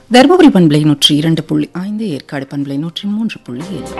தருமபுரி பண்பலை நூற்றி இரண்டு புள்ளி ஐந்து ஏற்காடு பண்பலை நூற்றி மூன்று புள்ளி ஏழு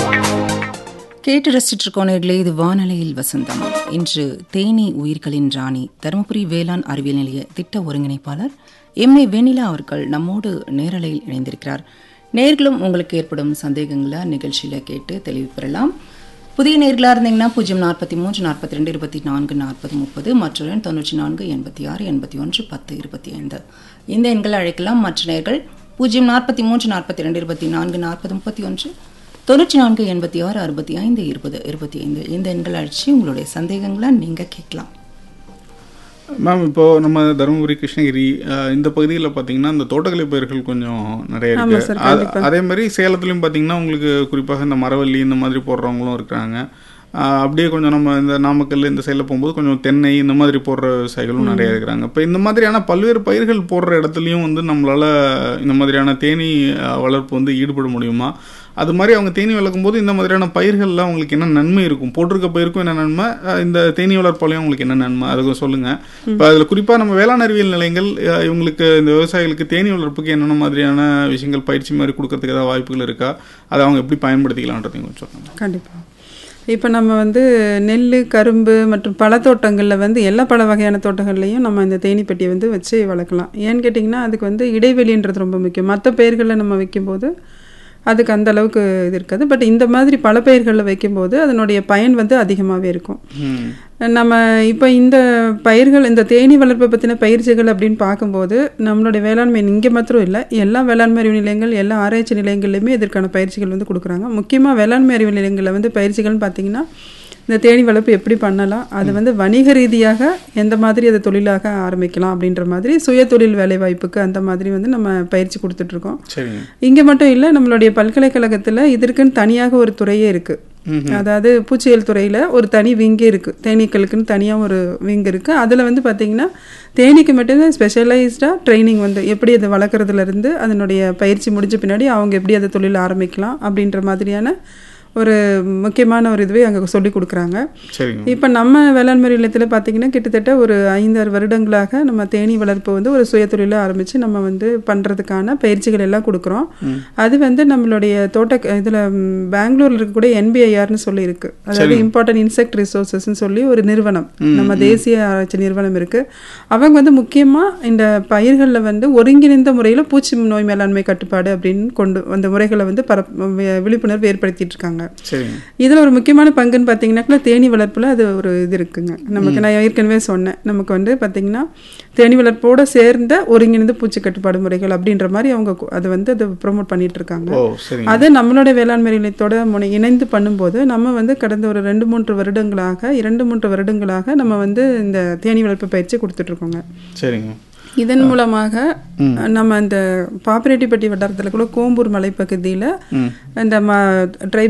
கேட்டு ரசிச்சிட்டு இருக்கோம் நேர்களே இது வானலையில் வசந்தம் இன்று தேனி உயிர்களின் ராணி தருமபுரி வேளாண் அறிவியல் நிலைய திட்ட ஒருங்கிணைப்பாளர் எம் ஏ வெண்ணிலா அவர்கள் நம்மோடு நேரலையில் இணைந்திருக்கிறார் நேர்களும் உங்களுக்கு ஏற்படும் சந்தேகங்களை நிகழ்ச்சியில் கேட்டு தெளிவு பெறலாம் புதிய நேர்களாக இருந்தீங்கன்னா பூஜ்ஜியம் நாற்பத்தி மூன்று நாற்பத்தி ரெண்டு இருபத்தி நான்கு நாற்பது முப்பது மற்றொரு எண் தொண்ணூற்றி நான்கு எண்பத்தி ஆறு எண்பத்தி ஒன்று பத்து இருபத்தி ஐந்து இந்த எண்களை அழைக்கலாம் மற்ற நேர்கள் பூஜ்ஜியம் நாற்பத்தி மூன்று நாற்பத்தி ரெண்டு இருபத்தி நான்கு நாற்பது முப்பத்தி ஒன்று தொண்ணூற்றி நான்கு எண்பத்தி ஆறு அறுபத்தி ஐந்து இருபது இருபத்தி ஐந்து இந்த எண்கள் அழைச்சி உங்களுடைய சந்தேகங்களை நீங்கள் கேட்கலாம் மேம் இப்போ நம்ம தருமபுரி கிருஷ்ணகிரி அஹ், இந்த பகுதியில் பார்த்தீங்கன்னா இந்த தோட்டக்கலை பயிர்கள் கொஞ்சம் நிறைய ஆமா இருக்கு சார், அது- கண்டிப்பா. அதே மாதிரி சேலத்துலையும் பார்த்தீங்கன்னா உங்களுக்கு குறிப்பாக இந்த மரவள்ளி இந்த மாதிரி போடுறவங்களும் இருக்கிறாங்க அஹ், அப்படியே கொஞ்சம் நம்ம இந்த நாமக்கல் இந்த சைடில் போகும்போது கொஞ்சம் தென்னை இந்த மாதிரி போடுற விவசாயிகளும் நிறைய இருக்கிறாங்க இப்போ இந்த மாதிரியான பல்வேறு பயிர்கள் போடுற இடத்துலையும் வந்து நம்மளால இந்த மாதிரியான தேனீ அஹ், வளர்ப்பு வந்து ஈடுபட முடியுமா அது மாதிரி அவங்க தேனீ வளர்க்கும் போது இந்த மாதிரியான பயிர்கள்லாம் அவங்களுக்கு என்ன நன்மை இருக்கும் போட்டிருக்க பயிருக்கும் என்ன நன்மை அஹ் இந்த தேனீ வளர்ப்பாலையும் அவங்களுக்கு என்ன நன்மை அதை கொஞ்சம் சொல்லுங்க இப்போ அதில் குறிப்பாக நம்ம வேளாண் அறிவியல் நிலையங்கள் அஹ் இவங்களுக்கு இந்த விவசாயிகளுக்கு தேனீ வளர்ப்புக்கு என்னென்ன மாதிரியான விஷயங்கள் பயிற்சி மாதிரி கொடுக்கறதுக்கு ஏதாவது வாய்ப்புகள் இருக்கா அதை அவங்க எப்படி பயன்படுத்திக்கலான்றதையும் கொஞ்சம் சொல்லுங்க கண்டிப்பாக இப்போ நம்ம வந்து நெல் கரும்பு மற்றும் பழத்தோட்டங்களில் வந்து எல்லா பல வகையான தோட்டங்கள்லையும் நம்ம இந்த தேனி பெட்டியை வந்து வச்சு வளர்க்கலாம் ஏன்னு கேட்டிங்கன்னா அதுக்கு வந்து இடைவெளின்றது ரொம்ப முக்கியம் மற்ற பயிர்களில் நம்ம வைக்கும்போது அதுக்கு அந்த அளவுக்கு இது இருக்காது பட் இந்த மாதிரி பல பயிர்களில் வைக்கும்போது அதனுடைய பயன் வந்து அதிகமாகவே இருக்கும் ம் நம்ம இப்போ இந்த பயிர்கள் இந்த தேனீ வளர்ப்பை பற்றின பயிற்சிகள் அப்படின்னு பார்க்கும்போது நம்மளுடைய வேளாண்மை இங்கே மாத்திரம் இல்லை எல்லா வேளாண்மை அறிவு நிலையங்கள் எல்லா ஆராய்ச்சி நிலையங்கள்லையுமே இதற்கான பயிற்சிகள் வந்து கொடுக்குறாங்க முக்கியமாக வேளாண்மை அறிவு நிலையங்களில் வந்து பயிற்சிகள்னு பார்த்தீங்கன்னா இந்த தேனீ வளர்ப்பு எப்படி பண்ணலாம் அது வந்து வணிக ரீதியாக எந்த மாதிரி அதை தொழிலாக ஆரம்பிக்கலாம் அப்படின்ற மாதிரி சுய தொழில் வேலைவாய்ப்புக்கு அந்த மாதிரி வந்து நம்ம பயிற்சி கொடுத்துட்ருக்கோம் சரிங்க இங்கே மட்டும் இல்லை நம்மளுடைய பல்கலைக்கழகத்தில் இதற்குன்னு தனியாக ஒரு துறையே இருக்குது அதாவது பூச்சியியல் துறையில் ஒரு தனி விங்கே இருக்குது தேனீக்களுக்குன்னு தனியாக ஒரு விங் இருக்குது அதில் வந்து பார்த்திங்கன்னா தேனீக்கு மட்டும்தான் ஸ்பெஷலைஸ்டாக ட்ரைனிங் வந்து எப்படி அதை வளர்க்குறதுலேருந்து அதனுடைய பயிற்சி முடிஞ்ச பின்னாடி அவங்க எப்படி அதை தொழில் ஆரம்பிக்கலாம் அப்படின்ற மாதிரியான ஒரு முக்கியமான ஒரு இதுவே அங்கே சொல்லி கொடுக்குறாங்க சரிங்க இப்போ நம்ம வேளாண்மை நிலையத்தில் பார்த்தீங்கன்னா கிட்டத்தட்ட ஒரு ஐந்தாறு வருடங்களாக நம்ம தேனீ வளர்ப்பு வந்து ஒரு சுயதொழிலை ஆரம்பித்து நம்ம வந்து பண்ணுறதுக்கான பயிற்சிகள் எல்லாம் கொடுக்குறோம் அது வந்து நம்மளுடைய தோட்ட இதில் பெங்களூரில் இருக்கக்கூடிய என்பிஐஆர்னு சொல்லி இருக்கு அதாவது இம்பார்ட்டன்ட் இன்செக்ட் ரிசோர்சஸ்ன்னு சொல்லி ஒரு நிறுவனம் நம்ம தேசிய ஆராய்ச்சி நிறுவனம் இருக்குது அவங்க வந்து முக்கியமாக இந்த பயிர்களில் வந்து ஒருங்கிணைந்த முறையில் பூச்சி நோய் மேலாண்மை கட்டுப்பாடு அப்படின்னு கொண்டு அந்த முறைகளை வந்து பர விழிப்புணர்வு ஏற்படுத்திட்டு இருக்காங்க சரிங்க இதில் ஒரு முக்கியமான பங்குன்னு பார்த்தீங்கன்னாக்கா தேனி வளர்ப்பில் அது ஒரு இது இருக்குங்க நமக்கு நான் ஏற்கனவே சொன்னேன் நமக்கு வந்து பார்த்தீங்கன்னா தேனி வளர்ப்போட சேர்ந்த ஒருங்கிணைந்த பூச்சி கட்டுப்பாடு முறைகள் அப்படின்ற மாதிரி அவங்க கு- அதை வந்து அதை ப்ரொமோட் பண்ணிட்டு இருக்காங்க ஓ சரிங்க அது நம்மளோட வேளாண்மை நிலையத்தோட முனை இணைந்து பண்ணும்போது நம்ம வந்து கடந்த ஒரு ரெண்டு மூன்று வருடங்களாக இரண்டு மூன்று வருடங்களாக நம்ம வந்து இந்த தேனி வளர்ப்பு பயிற்சி கொடுத்துட்ருக்கோங்க சரிங்க இதன் மூலமாக நம்ம இந்த பாப்பிரெட்டிப்பட்டி வட்டாரத்தில் கூட கோம்பூர் மலைப்பகுதியில் இந்த ம ட்ரைப்